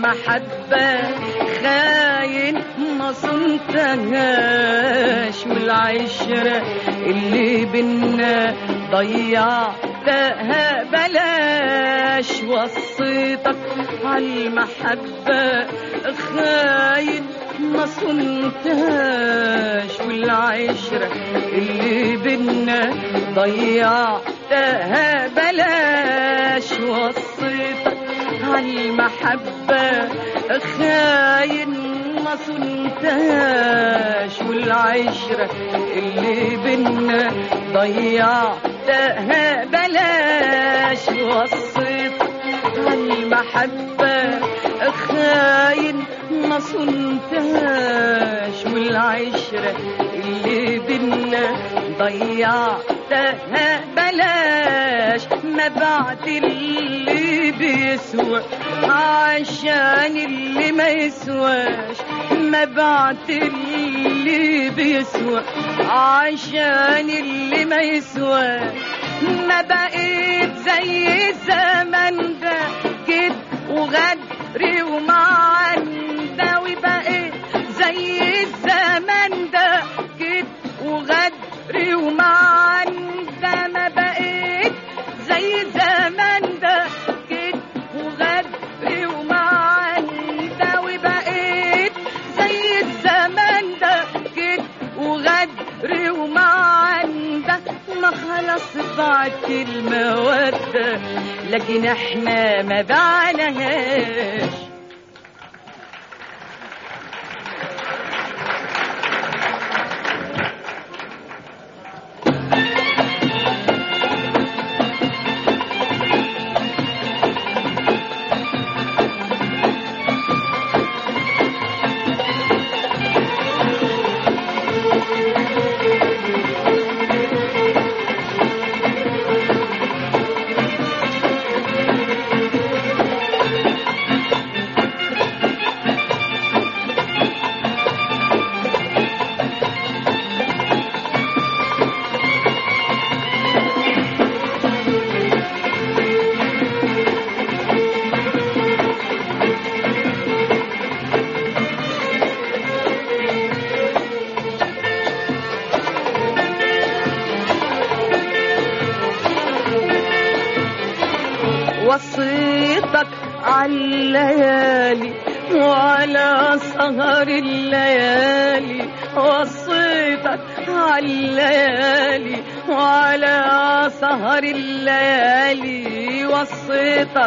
عالمحبة خاين ما صنتهاش والعشرة اللي بينا ضيعتها بلاش وصيتك عالمحبة خاين ما صنتهاش والعشرة اللي بينا ضيعتها بلاش وصيتك عالمحبة خاين ما صنتهاش والعشرة اللي بينا ضيعتها بلاش وصيتك عالمحبة خاين ما صنتهاش والعشرة اللي بينا ضيعتها بلاش ما بعد اللي بيسوى عشان اللي ما يسواش ما بعد اللي بيسوى عشان اللي ما يسواش ما بقيت زي الزمن ده كده وغدري ومعنده وبقيت زي الزمن ده كده وغدري ومعنده ما بقيت زي الزمن ده كده وغدري ومعنده وبقيت زي الزمن ده كده وغدري ومعنده ما خلاص بعت المودة لكن احنا ما بعناهاش وصيتك عالليالي وعلى سهر الليالي وصيتك عالليالي وعلى سهر الليالي وصيتك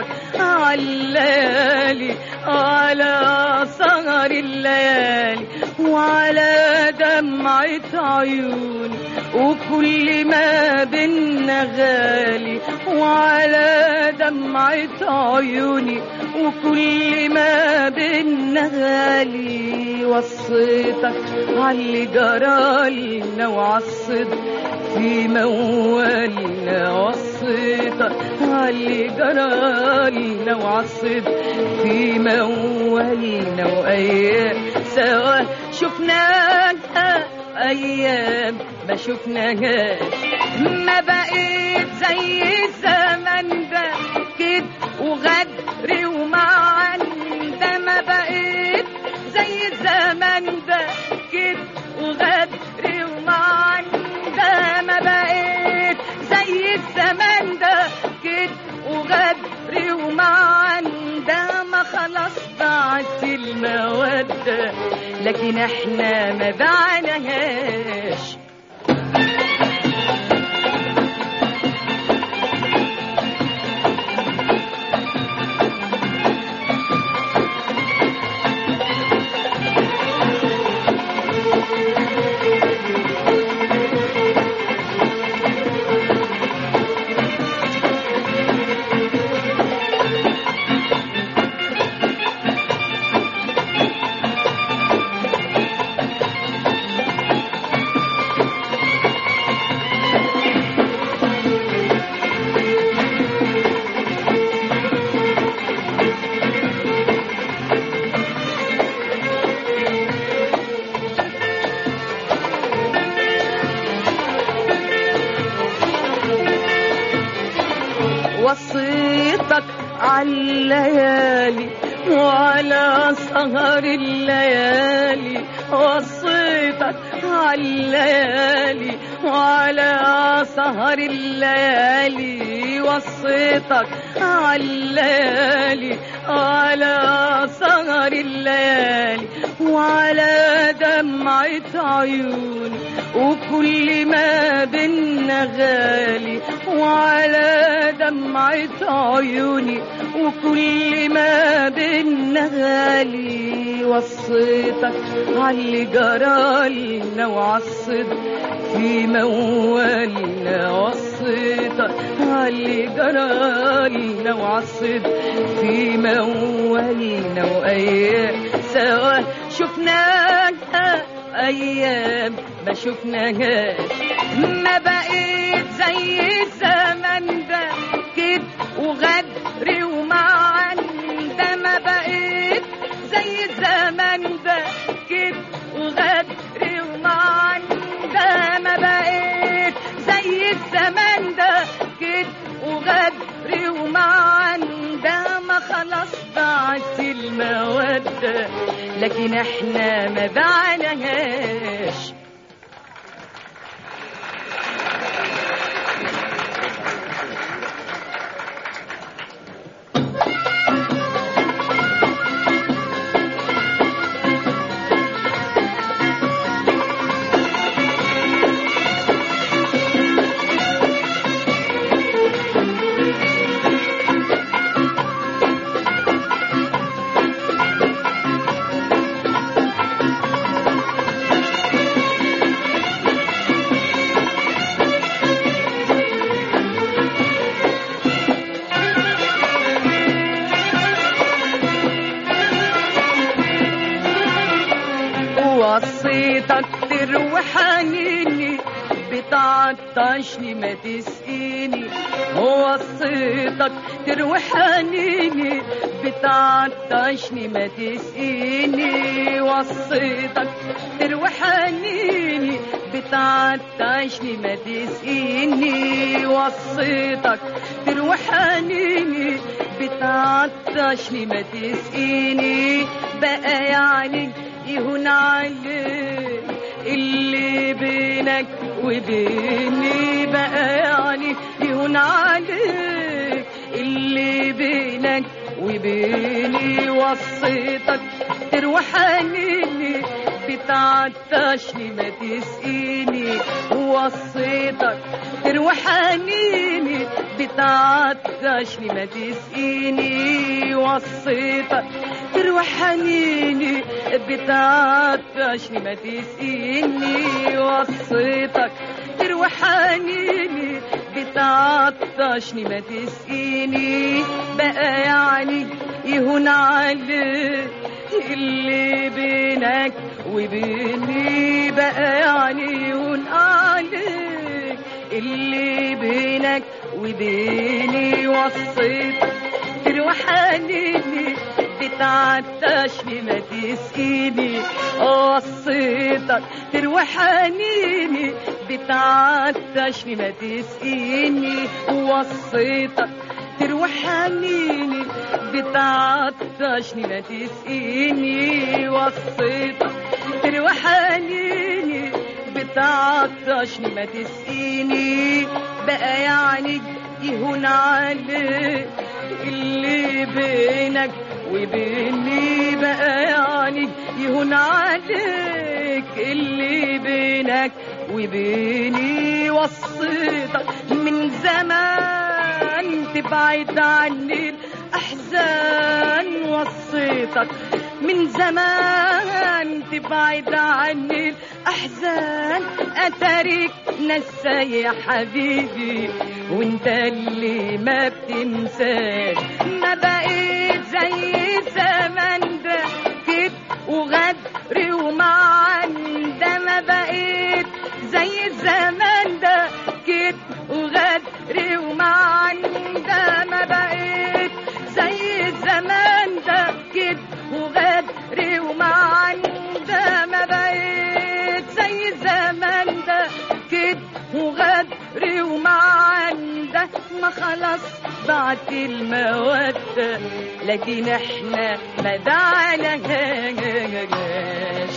عالليالي وعلى سهر الليالي وعلى دمعة عيوني وكل ما بينا غالي وعلى دمعة عيوني وكل ما بينا غالي وصيتك عاللي جرالنا وعالصدق في موالنا وصيتك عاللي جرالنا وعالصدق في موالنا وأيام سوا شفناها أيام ما شفناهاش ما بقيت زي الزمن ده كده وغدر ومعنده ما بقيت زي الزمن ده كده وغدر ومعنده ما بقيت زي الزمن ده كده وغدر ومعنده ما خلاص ضاعت المودة لكن احنا ما بعناهاش وصيتك عالليالي وعلى سهر الليالي وصيتك على الليالي وعلى سهر الليالي وصيتك على الليالي وعلى سهر الليالي وعلى دمعة عيوني وكل ما بينا غالي وعلى دمعة عيوني وكل ما بينا غالي وصيتك عاللي جرالنا وعالصدق في موالنا وصيتك عاللي جرالنا وعالصدق في موالنا وأيام سوا شفناها أيام ما شفناهاش ما بقيت زي الزمن ده كده وغدر ومعنده ما بقيت زي الزمن ده كده وغدر ومعنده ما بقيت زي الزمن ده كده وغدر ومعنده ما خلاص ضاعت المودة لكن احنا ما بعناهاش وصيتك تروي حنيني بتعطشني ما تسقيني وصيتك تروي حنيني بتعطشني ما تسقيني وصيتك تروي حنيني بتعطشني ما تسقيني وصيتك تروي حنيني بتعطشني ما تسقيني بقى يعني يهون عليك اللي بينك وبيني بقى يعني يهون عليك اللي بينك وبيني وصيتك تروح حنيني بتعطشني ما تسقيني وصيتك تروح حنيني بتعطشني ما تسقيني وصيتك تروح حنيني بتعطشني ما تسقيني وصيتك تروح حنيني بتعطشني ما تسقيني بقى يعني يهون عليك اللي بينك وبيني بقى يعني يهون عليك اللي بينك وبيني وصيتك تروح حنيني بتعطشني ما تسقيني وصيتك تروح حنيني بتعطشني ما تسقيني وصيتك تروح حنيني بتعطشني ما تسقيني وصيتك تروح حنيني بتعطشني ما تسقيني بقى يعني يهون عليك اللي بينك وبيني بقى يعني يهون عليك اللي بينك وبيني وصيتك من زمان تبعد عني الأحزان وصيتك من زمان تبعد عني الأحزان أتريك نسى يا حبيبي وانت اللي ما بتنساش ما بقيت زي زمان ده كده وغدر ومعنده ما بقيت زي الزمان ده كده وغدر ومعنده ما بقيت زي الزمان ده كده وغدر ومعنده ما بقيت زي الزمان ده كده وغدر ومعنده ما خلاص بعت المودة لكن احنا ما دعناهاش